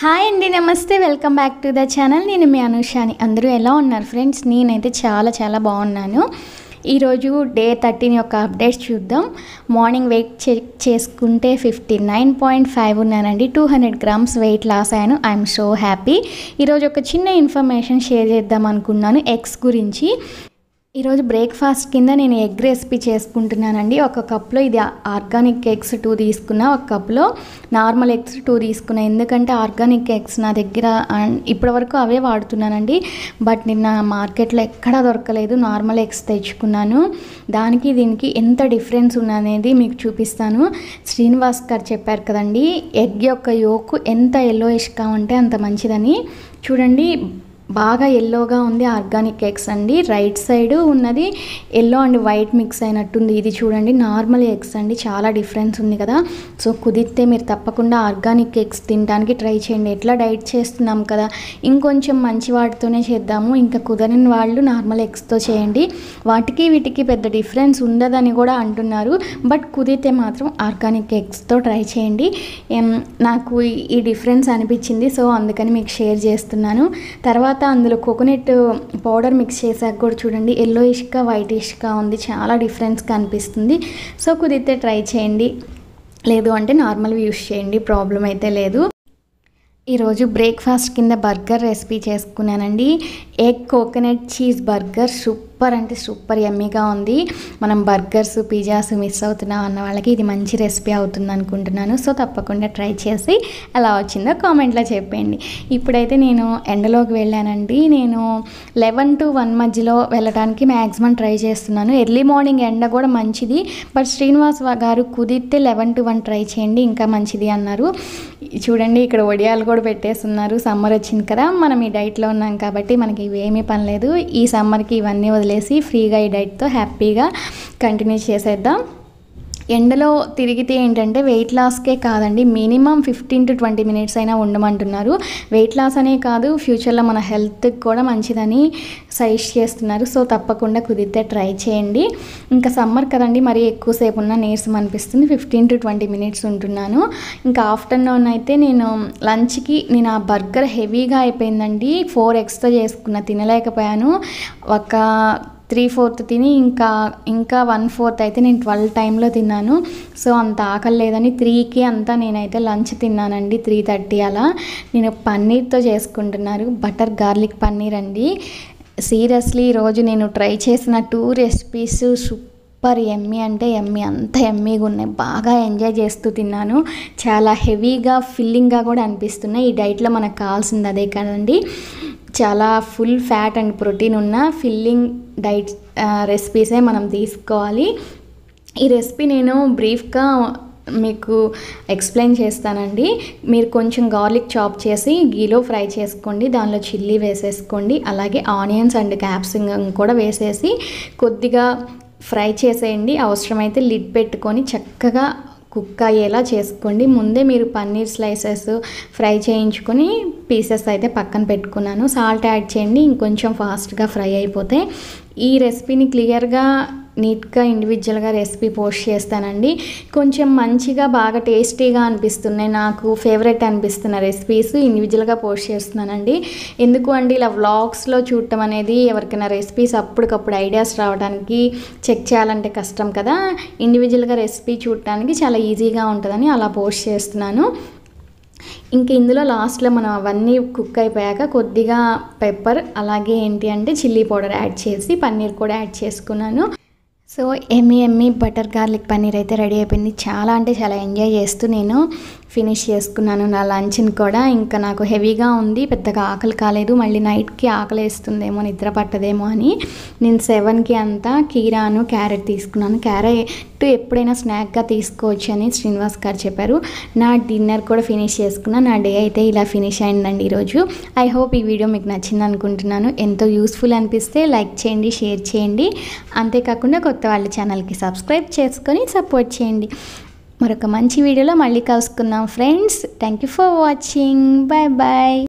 hi అండి నమస్తే welcome back to the channel నేను మీ అనుషాని అందరూ ఎలా ఉన్నారు ఫ్రెండ్స్ నేనైతే చాలా చాలా బాగున్నాను ఈరోజు డే థర్టీన్ యొక్క అప్డేట్స్ చూద్దాం మార్నింగ్ వెయిట్ చెక్ చేసుకుంటే ఫిఫ్టీ నైన్ పాయింట్ ఫైవ్ ఉన్నానండి two hundred grams weight loss అయ్యాను ఐఎమ్ సో హ్యాపీ ఈరోజు ఒక చిన్న ఇన్ఫర్మేషన్ షేర్ చేద్దాం అనుకున్నాను ఎగ్స్ గురించి ఈరోజు బ్రేక్ఫాస్ట్ కింద నేను ఎగ్ రెసిపీ చేసుకుంటున్నానండి ఒక కప్లో ఇది ఆర్గానిక్ ఎగ్స్ టూ తీసుకున్నా ఒక కప్లో నార్మల్ ఎగ్స్ టూ తీసుకున్నా ఎందుకంటే ఆర్గానిక్ ఎగ్స్ నా దగ్గర అండ్ ఇప్పటివరకు అవే వాడుతున్నానండి బట్ నిన్న మార్కెట్లో ఎక్కడా దొరకలేదు నార్మల్ ఎగ్స్ తెచ్చుకున్నాను దానికి దీనికి ఎంత డిఫరెన్స్ ఉన్నది మీకు చూపిస్తాను శ్రీనివాస్ గారు చెప్పారు కదండి ఎగ్ యొక్క యోకు ఎంత ఎల్లోయిష్గా ఉంటే అంత మంచిదని చూడండి బాగా ఎల్లోగా ఉంది ఆర్గానిక్ ఎగ్స్ అండి రైట్ సైడ్ ఉన్నది ఎల్లో అండ్ వైట్ మిక్స్ అయినట్టుంది ఇది చూడండి నార్మల్ ఎగ్స్ అండి చాలా డిఫరెన్స్ ఉంది కదా సో కుదిరితే మీరు తప్పకుండా ఆర్గానిక్ ఎగ్స్ తినడానికి ట్రై చేయండి ఎట్లా డైట్ చేస్తున్నాం కదా ఇంకొంచెం మంచి వాటితోనే చేద్దాము ఇంకా కుదరని వాళ్ళు నార్మల్ ఎగ్స్తో చేయండి వాటికి వీటికి పెద్ద డిఫరెన్స్ ఉండదని కూడా అంటున్నారు బట్ కుదిరితే మాత్రం ఆర్గానిక్ ఎగ్స్తో ట్రై చేయండి ఏం, నాకు ఈ- ఈ డిఫరెన్స్ అనిపించింది సో అందుకని మీకు షేర్ చేస్తున్నాను తర్వాత అందులో కోకోనట్ పౌడర్ మిక్స్ చేశాక కూడా చూడండి ఎల్లోయిష్గా వైటిష్గా ఉంది చాలా డిఫరెన్స్ కనిపిస్తుంది సో కుదిరితే ట్రై చేయండి లేదు అంటే నార్మల్ యూస్ చేయండి ప్రాబ్లం అయితే లేదు ఈరోజు బ్రేక్ఫాస్ట్ కింద బర్గర్ రెసిపీ చేసుకున్నానండి egg coconut cheese burger super అంటే సూపర్ ఎమ్మీగా ఉంది మనం బర్గర్స్ పిజ్జాస్ మిస్ అవుతున్నాం అన్న వాళ్ళకి ఇది మంచి రెసిపీ అవుతుంది అనుకుంటున్నాను సో తప్పకుండా ట్రై చేసి ఎలా వచ్చిందో కామెంట్లో చెప్పండి ఇప్పుడైతే నేను ఎండలోకి వెళ్ళానండి నేను లెవెన్ టు వన్ మధ్యలో వెళ్ళడానికి మ్యాక్సిమం ట్రై చేస్తున్నాను ఎర్లీ మార్నింగ్ ఎండ కూడా మంచిది బట్ శ్రీనివాస్ వా- గారు కుదిరితే లెవెన్ టు వన్ ట్రై చేయండి ఇంకా మంచిది అన్నారు చూడండి ఇక్కడ వడియాలు కూడా పెట్టేస్తున్నారు సమ్మర్ వచ్చింది కదా మనం ఈ డైట్లో ఉన్నాం కాబట్టి మనకి ఇవేమీ పని లేదు ఈ సమ్మర్కి ఇవన్నీ వదిలేసి ఫ్రీగా ఈ డైట్తో హ్యాపీగా కంటిన్యూ చేసేద్దాం ఎండలో తిరిగితే ఏంటంటే వెయిట్ లాస్కే కాదండి minimum fifteen to twenty minutes అయినా ఉండమంటున్నారు వెయిట్ లాస్ అనే కాదు ఫ్యూచర్లో మన హెల్త్కి కూడా మంచిదని సజెస్ట్ చేస్తున్నారు సో తప్పకుండా కుదిరితే ట్రై చేయండి ఇంకా సమ్మర్ కదండి మరీ ఎక్కువసేపు ఉన్న నీరసం అనిపిస్తుంది ఫిఫ్టీన్ టు ట్వంటీ మినిట్స్ ఉంటున్నాను ఇంకా ఆఫ్టర్నూన్ అయితే నేను లంచ్కి నేను ఆ బర్గర్ హెవీగా అయిపోయిందండి ఫోర్ ఎగ్స్తో చేసుకున్న తినలేకపోయాను ఒక త్రీ ఫోర్త్ తిని ఇంకా ఇంకా వన్ ఫోర్త్ అయితే నేను ట్వెల్వ్ టైంలో తిన్నాను సో అంత ఆకలి లేదని త్రీకి అంతా నేనైతే లంచ్ తిన్నానండి త్రీ థర్టీ అలా నేను పన్నీర్తో చేసుకుంటున్నారు బటర్ గార్లిక్ పన్నీర్ అండి సీరియస్లీ ఈరోజు నేను ట్రై చేసిన టూ రెసిపీస్ సూపర్ ఎమ్మి అంటే ఎమ్మి అంత ఎమ్మీగా ఉన్నాయి బాగా ఎంజాయ్ చేస్తూ తిన్నాను చాలా హెవీగా ఫిల్లింగ్గా కూడా అనిపిస్తున్నాయి ఈ డైట్లో మనకు కావాల్సింది అదే కదండి చాలా ఫుల్ ఫ్యాట్ అండ్ ప్రోటీన్ ఉన్న ఫిల్లింగ్ డైట్ రెసిపీసే మనం తీసుకోవాలి ఈ రెసిపీ నేను బ్రీఫ్గా మీకు ఎక్స్ప్లెయిన్ చేస్తానండి మీరు కొంచెం గార్లిక్ చాప్ చేసి గీలో ఫ్రై చేసుకోండి దానిలో చిల్లీ వేసేసుకోండి అలాగే ఆనియన్స్ అండ్ క్యాప్సికమ్ కూడా వేసేసి కొద్దిగా ఫ్రై చేసేయండి అవసరమైతే లిడ్ పెట్టుకొని చక్కగా కుక్ అయ్యేలా చేసుకోండి ముందే మీరు పన్నీర్ స్లైసెస్ ఫ్రై చేయించుకొని పీసెస్ అయితే పక్కన పెట్టుకున్నాను సాల్ట్ యాడ్ చేయండి ఇంకొంచెం ఫాస్ట్గా ఫ్రై అయిపోతే ఈ రెసిపీని క్లియర్గా నీట్గా ఇండివిజువల్గా రెసిపీ పోస్ట్ చేస్తానండి కొంచెం మంచిగా బాగా టేస్టీగా అనిపిస్తున్నాయి నాకు ఫేవరెట్ అనిపిస్తున్న రెసిపీస్ ఇండివిజువల్గా పోస్ట్ చేస్తున్నానండి ఎందుకు అండి ఇలా వ్లాగ్స్లో చూడటం అనేది ఎవరికైనా రెసిపీస్ అప్పటికప్పుడు ఐడియాస్ రావడానికి చెక్ చేయాలంటే కష్టం కదా ఇండివిజువల్గా రెసిపీ చూడటానికి చాలా ఈజీగా ఉంటుందని అలా పోస్ట్ చేస్తున్నాను ఇంక ఇందులో లాస్ట్లో మనం అవన్నీ కుక్ అయిపోయాక కొద్దిగా పెప్పర్ అలాగే ఏంటి అంటే చిల్లీ పౌడర్ యాడ్ చేసి పన్నీర్ కూడా యాడ్ చేసుకున్నాను సో ఎమ్మి ఎమ్మి బటర్ గార్లిక్ పన్నీర్ అయితే రెడీ అయిపోయింది చాలా అంటే చాలా ఎంజాయ్ చేస్తూ నేను ఫినిష్ చేసుకున్నాను నా లంచ్ని కూడా ఇంకా నాకు హెవీగా ఉంది పెద్దగా ఆకలి కాలేదు మళ్ళీ నైట్కి ఆకలి వేస్తుందేమో నిద్ర పట్టదేమో అని నేను సెవెన్కి అంతా కీరాను క్యారెట్ తీసుకున్నాను క్యారెట్ ఎప్పుడైనా స్నాక్గా తీసుకోవచ్చు అని శ్రీనివాస్ గారు చెప్పారు నా డిన్నర్ కూడా ఫినిష్ చేసుకున్నా నా డే అయితే ఇలా ఫినిష్ అయిందండి ఈరోజు ఐ హోప్ ఈ వీడియో మీకు నచ్చింది అనుకుంటున్నాను ఎంతో యూస్ఫుల్ అనిపిస్తే లైక్ చేయండి షేర్ చేయండి అంతేకాకుండా కొత్త వాళ్ళ ఛానల్కి సబ్స్క్రైబ్ చేసుకొని సపోర్ట్ చేయండి మరొక మంచి వీడియోలో మళ్ళీ కలుసుకుందాం friends thank you for watching bye bye